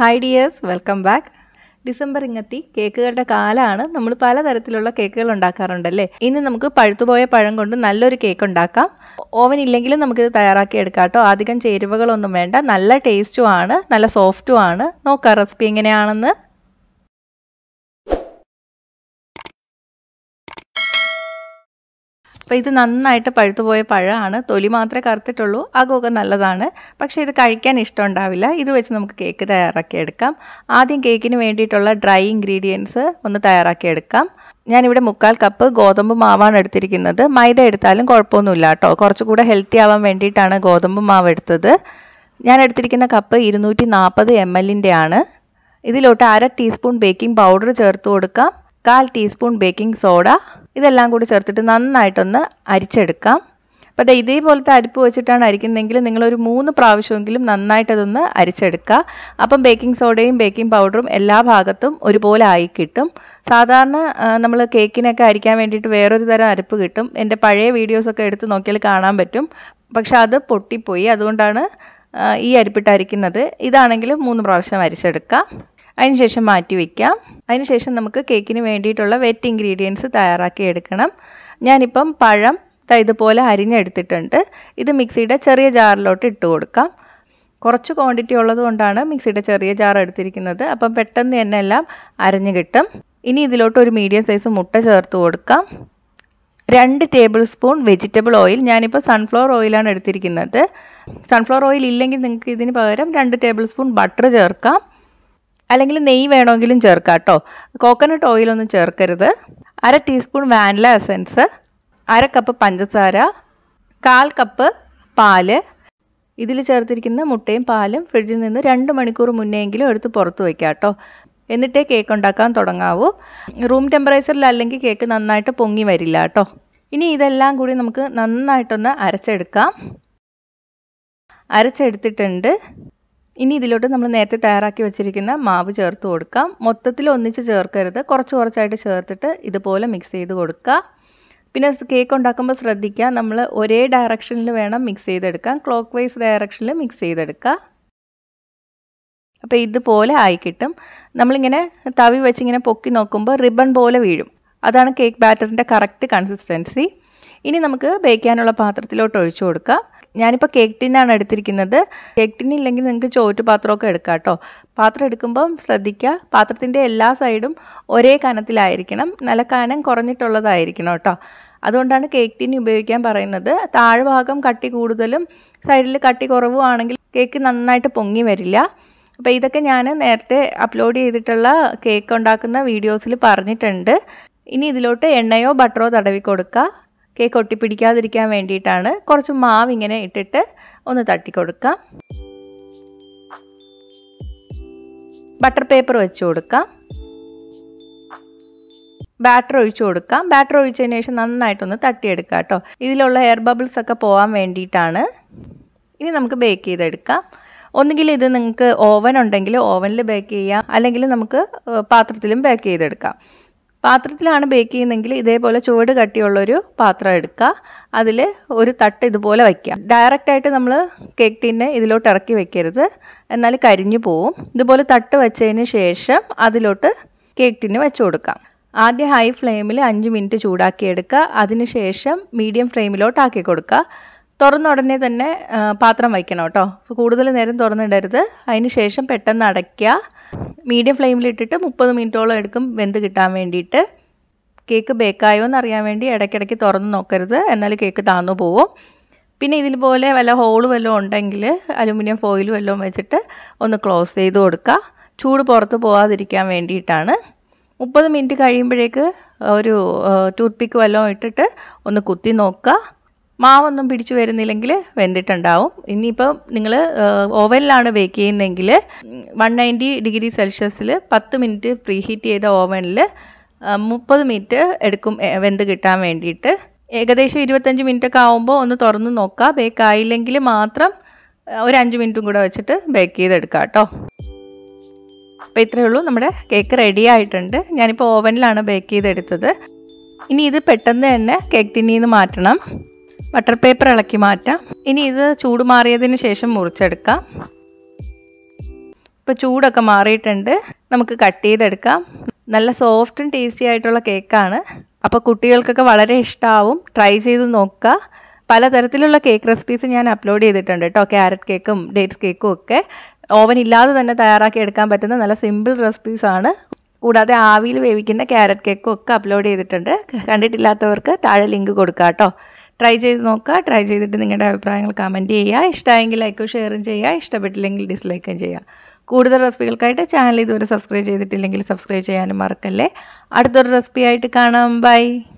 hi dears welcome back December ഇങ്ങെത്തി കേക്കുകളുടെ കാലമാണ് നമ്മൾ പലതരത്തിലുള്ള കേക്കുകൾ ഉണ്ടാക്കാറുണ്ടല്ലേ ഇന്ന് നമുക്ക് പഴുത്തുപോയ പഴം കൊണ്ട് നല്ലൊരു കേക്ക് ഉണ്ടാക്കാം ഓവൻ ഇല്ലെങ്കിലും നമുക്കിത് തയ്യാറാക്കി എടുക്കാം കേട്ടോ അധികം ചേരുവകളൊന്നും വേണ്ട നല്ല ടേസ്റ്റും ആണ് നല്ല സോഫ്റ്റും ആണ് നോക്കാം റെസിപ്പി എങ്ങനെയാണെന്ന് അപ്പോൾ ഇത് നന്നായിട്ട് പഴുത്തുപോയ പഴമാണ് തൊലി മാത്രമേ കറുത്തിട്ടുള്ളൂ അകമൊക്കെ നല്ലതാണ് പക്ഷേ ഇത് കഴിക്കാൻ ഇഷ്ടമുണ്ടാവില്ല ഇത് വെച്ച് നമുക്ക് കേക്ക് തയ്യാറാക്കി എടുക്കാം ആദ്യം കേക്കിന് വേണ്ടിയിട്ടുള്ള ഡ്രൈ ഇൻഗ്രീഡിയൻസ് ഒന്ന് തയ്യാറാക്കി എടുക്കാം ഞാനിവിടെ മുക്കാൽ കപ്പ് ഗോതമ്പ് മാവാണ് എടുത്തിരിക്കുന്നത് മൈദ എടുത്താലും കുഴപ്പമൊന്നുമില്ല കേട്ടോ കുറച്ചുകൂടെ ഹെൽത്തി ആവാൻ വേണ്ടിയിട്ടാണ് ഗോതമ്പ് മാവ് എടുത്തത് ഞാൻ എടുത്തിരിക്കുന്ന കപ്പ് ഇരുന്നൂറ്റി നാൽപ്പത് എം എല്ലിൻ്റെ ആണ് ഇതിലോട്ട് അര ടീസ്പൂൺ ബേക്കിംഗ് പൗഡർ ചേർത്ത് കൊടുക്കാം കാൽ ടീസ്പൂൺ ബേക്കിംഗ് സോഡ ഇതെല്ലാം കൂടി ചേർത്തിട്ട് നന്നായിട്ടൊന്ന് അരിച്ചെടുക്കാം അപ്പോൾ അത് ഇതേപോലത്തെ അരിപ്പ് വെച്ചിട്ടാണ് അരിക്കുന്നതെങ്കിൽ നിങ്ങളൊരു മൂന്ന് പ്രാവശ്യമെങ്കിലും നന്നായിട്ടതൊന്ന് അരിച്ചെടുക്കുക അപ്പം ബേക്കിംഗ് സോഡയും ബേക്കിംഗ് പൗഡറും എല്ലാ ഭാഗത്തും ഒരുപോലെ ആയി കിട്ടും സാധാരണ നമ്മൾ കേക്കിനൊക്കെ അരിക്കാൻ വേണ്ടിയിട്ട് വേറൊരു തരം അരിപ്പ് കിട്ടും എൻ്റെ പഴയ വീഡിയോസൊക്കെ എടുത്ത് നോക്കിയാൽ കാണാൻ പറ്റും പക്ഷെ അത് പൊട്ടിപ്പോയി അതുകൊണ്ടാണ് ഈ അരിപ്പിട്ട് അരിക്കുന്നത് ഇതാണെങ്കിൽ മൂന്ന് പ്രാവശ്യം അരിച്ചെടുക്കാം അതിനുശേഷം മാറ്റി വയ്ക്കാം അതിനുശേഷം നമുക്ക് കേക്കിന് വേണ്ടിയിട്ടുള്ള വെറ്റ് ഇൻഗ്രീഡിയൻസ് തയ്യാറാക്കി എടുക്കണം ഞാനിപ്പം പഴം ഇതുപോലെ അരിഞ്ഞെടുത്തിട്ടുണ്ട് ഇത് മിക്സിയുടെ ചെറിയ ജാറിലോട്ട് ഇട്ട് കൊടുക്കാം കുറച്ച് ക്വാണ്ടിറ്റി ഉള്ളത് കൊണ്ടാണ് മിക്സിയുടെ ചെറിയ ജാർ എടുത്തിരിക്കുന്നത് അപ്പം പെട്ടെന്ന് തന്നെ എല്ലാം അരഞ്ഞ് കിട്ടും ഇനി ഇതിലോട്ട് ഒരു മീഡിയം സൈസ് മുട്ട ചേർത്ത് കൊടുക്കാം രണ്ട് ടേബിൾ സ്പൂൺ വെജിറ്റബിൾ ഓയിൽ ഞാനിപ്പോൾ സൺഫ്ലവർ ഓയിലാണ് എടുത്തിരിക്കുന്നത് സൺഫ്ലവർ ഓയിൽ ഇല്ലെങ്കിൽ നിങ്ങൾക്ക് ഇതിന് പകരം രണ്ട് ടേബിൾ സ്പൂൺ ബട്ടർ ചേർക്കാം അല്ലെങ്കിൽ നെയ്യ് വേണമെങ്കിലും ചേർക്കാം കേട്ടോ കോക്കനട്ട് ഓയിലൊന്നും ചേർക്കരുത് അര ടീസ്പൂൺ വാനില എസൻസ് അര കപ്പ് പഞ്ചസാര കാൽ കപ്പ് പാല് ഇതിൽ ചേർത്തിരിക്കുന്ന മുട്ടയും പാലും ഫ്രിഡ്ജിൽ നിന്ന് രണ്ട് മണിക്കൂർ മുന്നെയെങ്കിലും എടുത്ത് പുറത്ത് വയ്ക്കാം കേട്ടോ എന്നിട്ടേ കേക്ക് ഉണ്ടാക്കാൻ തുടങ്ങാവൂ റൂം ടെമ്പറേച്ചറിൽ അല്ലെങ്കിൽ കേക്ക് നന്നായിട്ട് പൊങ്ങി വരില്ല കേട്ടോ ഇനി ഇതെല്ലാം കൂടി നമുക്ക് നന്നായിട്ടൊന്ന് അരച്ചെടുക്കാം അരച്ചെടുത്തിട്ടുണ്ട് ഇനി ഇതിലോട്ട് നമ്മൾ നേരത്തെ തയ്യാറാക്കി വെച്ചിരിക്കുന്ന മാവ് ചേർത്ത് കൊടുക്കാം മൊത്തത്തിൽ ഒന്നിച്ച് ചേർക്കരുത് കുറച്ച് കുറച്ചായിട്ട് ചേർത്തിട്ട് ഇതുപോലെ മിക്സ് ചെയ്ത് കൊടുക്കുക പിന്നെ കേക്ക് ഉണ്ടാക്കുമ്പോൾ ശ്രദ്ധിക്കുക നമ്മൾ ഒരേ ഡയറക്ഷനിൽ വേണം മിക്സ് ചെയ്തെടുക്കാൻ ക്ലോക്ക് വൈസ് ഡയറക്ഷനിൽ മിക്സ് ചെയ്തെടുക്കുക അപ്പോൾ ഇതുപോലെ ആയി കിട്ടും നമ്മളിങ്ങനെ തവി വെച്ചിങ്ങനെ പൊക്കി നോക്കുമ്പോൾ റിബൺ പോലെ വീഴും അതാണ് കേക്ക് ബാറ്ററിൻ്റെ കറക്റ്റ് കൺസിസ്റ്റൻസി ഇനി നമുക്ക് ബേക്ക് ചെയ്യാനുള്ള പാത്രത്തിലോട്ട് ഒഴിച്ചു കൊടുക്കാം ഞാനിപ്പോൾ കേക്ക് ടിന്നാണ് എടുത്തിരിക്കുന്നത് കേക്ക് ടിൻ ഇല്ലെങ്കിൽ നിങ്ങൾക്ക് ചോറ്റ് പാത്രമൊക്കെ എടുക്കാം കേട്ടോ പാത്രം എടുക്കുമ്പം ശ്രദ്ധിക്കുക പാത്രത്തിൻ്റെ എല്ലാ സൈഡും ഒരേ കനത്തിലായിരിക്കണം നല്ല കനം കുറഞ്ഞിട്ടുള്ളതായിരിക്കണം കേട്ടോ അതുകൊണ്ടാണ് കേക്ക് ടിൻ ഉപയോഗിക്കാൻ പറയുന്നത് താഴ്ഭാഗം കട്ടി കൂടുതലും സൈഡിൽ കട്ടി കുറവും ആണെങ്കിൽ കേക്ക് നന്നായിട്ട് പൊങ്ങി വരില്ല അപ്പോൾ ഇതൊക്കെ ഞാൻ നേരത്തെ അപ്ലോഡ് ചെയ്തിട്ടുള്ള കേക്ക് ഉണ്ടാക്കുന്ന വീഡിയോസിൽ പറഞ്ഞിട്ടുണ്ട് ഇനി ഇതിലോട്ട് എണ്ണയോ ബട്ടറോ തടവി കൊടുക്കുക കേക്ക് ഒട്ടിപ്പിടിക്കാതിരിക്കാൻ വേണ്ടിയിട്ടാണ് കുറച്ച് മാവ് ഇങ്ങനെ ഇട്ടിട്ട് ഒന്ന് തട്ടി കൊടുക്കാം ബട്ടർ പേപ്പർ വെച്ച് കൊടുക്കാം ബാറ്റർ ഒഴിച്ചു കൊടുക്കാം ബാറ്റർ ഒഴിച്ചതിന് ശേഷം നന്നായിട്ടൊന്ന് തട്ടിയെടുക്കാം കേട്ടോ ഇതിലുള്ള എയർ ബബിൾസ് ഒക്കെ പോകാൻ വേണ്ടിയിട്ടാണ് ഇനി നമുക്ക് ബേക്ക് ചെയ്തെടുക്കാം ഒന്നുകിൽ ഇത് നിങ്ങൾക്ക് ഓവൻ ഉണ്ടെങ്കിൽ ഓവനിൽ ബേക്ക് ചെയ്യാം അല്ലെങ്കിൽ നമുക്ക് പാത്രത്തിലും ബേക്ക് ചെയ്തെടുക്കാം പാത്രത്തിലാണ് ബേക്ക് ചെയ്യുന്നതെങ്കിൽ ഇതേപോലെ ചുവട് കട്ടിയുള്ളൊരു പാത്രം എടുക്കുക അതിൽ ഒരു തട്ട് ഇതുപോലെ വയ്ക്കുക ഡയറക്റ്റായിട്ട് നമ്മൾ കേക്ക് ടീനെ ഇതിലോട്ട് ഇറക്കി വെക്കരുത് എന്നാൽ കരിഞ്ഞു പോവും ഇതുപോലെ തട്ട് വെച്ചതിന് ശേഷം അതിലോട്ട് കേക്ക് ടീന് വെച്ച് കൊടുക്കാം ആദ്യം ഹൈ ഫ്ലെയിമിൽ അഞ്ച് മിനിറ്റ് ചൂടാക്കി എടുക്കുക അതിനുശേഷം മീഡിയം ഫ്ലെയിമിലോട്ട് ആക്കി കൊടുക്കുക തുറന്ന ഉടനെ തന്നെ പാത്രം വയ്ക്കണം കേട്ടോ കൂടുതൽ നേരം തുറന്നിടരുത് അതിന് ശേഷം പെട്ടെന്ന് അടയ്ക്കുക മീഡിയം ഫ്ലെയിമിലിട്ടിട്ട് മുപ്പത് മിനിറ്റോളം എടുക്കും വെന്ത് കിട്ടാൻ വേണ്ടിയിട്ട് കേക്ക് ബേക്കായോ എന്ന് അറിയാൻ വേണ്ടി ഇടയ്ക്കിടയ്ക്ക് തുറന്ന് നോക്കരുത് എന്നാൽ കേക്ക് താന്നു പോവും പിന്നെ ഇതിൽ പോലെ വല്ല ഹോൾ വല്ലതും ഉണ്ടെങ്കിൽ അലുമിനിയം ഫോയിൽ വല്ലതും വെച്ചിട്ട് ഒന്ന് ക്ലോസ് ചെയ്ത് കൊടുക്കുക ചൂട് പുറത്ത് പോകാതിരിക്കാൻ വേണ്ടിയിട്ടാണ് മുപ്പത് മിനിറ്റ് കഴിയുമ്പോഴേക്ക് ഒരു ടൂത്ത് പിക്ക് വല്ലതും ഇട്ടിട്ട് ഒന്ന് കുത്തി നോക്കുക മാവൊന്നും പിടിച്ചു വരുന്നില്ലെങ്കിൽ വെന്തിട്ടുണ്ടാവും ഇനിയിപ്പം നിങ്ങൾ ഓവനിലാണ് ബേക്ക് ചെയ്യുന്നതെങ്കിൽ വൺ നയൻറ്റി ഡിഗ്രി സെൽഷ്യസിൽ പത്ത് മിനിറ്റ് പ്രീ ഹീറ്റ് ചെയ്ത ഓവനിൽ മുപ്പത് മിനിറ്റ് എടുക്കും വെന്ത് കിട്ടാൻ വേണ്ടിയിട്ട് ഏകദേശം ഇരുപത്തഞ്ച് മിനിറ്റ് ഒക്കെ ആകുമ്പോൾ ഒന്ന് തുറന്ന് നോക്കുക ബേക്ക് ആയില്ലെങ്കിൽ മാത്രം ഒരു അഞ്ച് മിനിറ്റും കൂടെ വെച്ചിട്ട് ബേക്ക് ചെയ്തെടുക്കാം കേട്ടോ അപ്പോൾ ഇത്രയേ ഉള്ളൂ നമ്മുടെ കേക്ക് റെഡി ആയിട്ടുണ്ട് ഞാനിപ്പോൾ ഓവനിലാണ് ബേക്ക് ചെയ്തെടുത്തത് ഇനി ഇത് പെട്ടെന്ന് തന്നെ കേക്ക് ടിന്നിൽ നിന്ന് മാറ്റണം ബട്ടർ പേപ്പർ ഇളക്കി മാറ്റാം ഇനി ഇത് ചൂട് മാറിയതിന് ശേഷം മുറിച്ചെടുക്കാം ഇപ്പോൾ ചൂടൊക്കെ മാറിയിട്ടുണ്ട് നമുക്ക് കട്ട് ചെയ്തെടുക്കാം നല്ല സോഫ്റ്റും ടേസ്റ്റി ആയിട്ടുള്ള കേക്കാണ് അപ്പോൾ കുട്ടികൾക്കൊക്കെ വളരെ ഇഷ്ടമാവും ട്രൈ ചെയ്ത് നോക്കുക പലതരത്തിലുള്ള കേക്ക് റെസിപ്പീസ് ഞാൻ അപ്ലോഡ് ചെയ്തിട്ടുണ്ട് കേട്ടോ ക്യാരറ്റ് കേക്കും ഡേറ്റ്സ് കേക്കും ഒക്കെ ഓവൻ ഇല്ലാതെ തന്നെ തയ്യാറാക്കി എടുക്കാൻ പറ്റുന്ന നല്ല സിമ്പിൾ റെസിപ്പീസാണ് കൂടാതെ ആവിയിൽ വേവിക്കുന്ന ക്യാരറ്റ് കേക്കും ഒക്കെ അപ്ലോഡ് ചെയ്തിട്ടുണ്ട് കണ്ടിട്ടില്ലാത്തവർക്ക് താഴെ ലിങ്ക് കൊടുക്കാം കേട്ടോ ട്രൈ ചെയ്ത് നോക്കുക ട്രൈ ചെയ്തിട്ട് നിങ്ങളുടെ അഭിപ്രായങ്ങൾ കമൻറ്റ് ചെയ്യുക ഇഷ്ടമായെങ്കിൽ ലൈക്കും ഷെയറും ചെയ്യുക ഇഷ്ടപ്പെട്ടില്ലെങ്കിൽ ഡിസ്ലൈക്കും ചെയ്യുക കൂടുതൽ റെസിപ്പികൾക്കായിട്ട് ചാനൽ ഇതുവരെ സബ്സ്ക്രൈബ് ചെയ്തിട്ടില്ലെങ്കിൽ സബ്സ്ക്രൈബ് ചെയ്യാനും മറക്കല്ലേ അടുത്തൊരു റെസിപ്പി ആയിട്ട് കാണാം ബൈ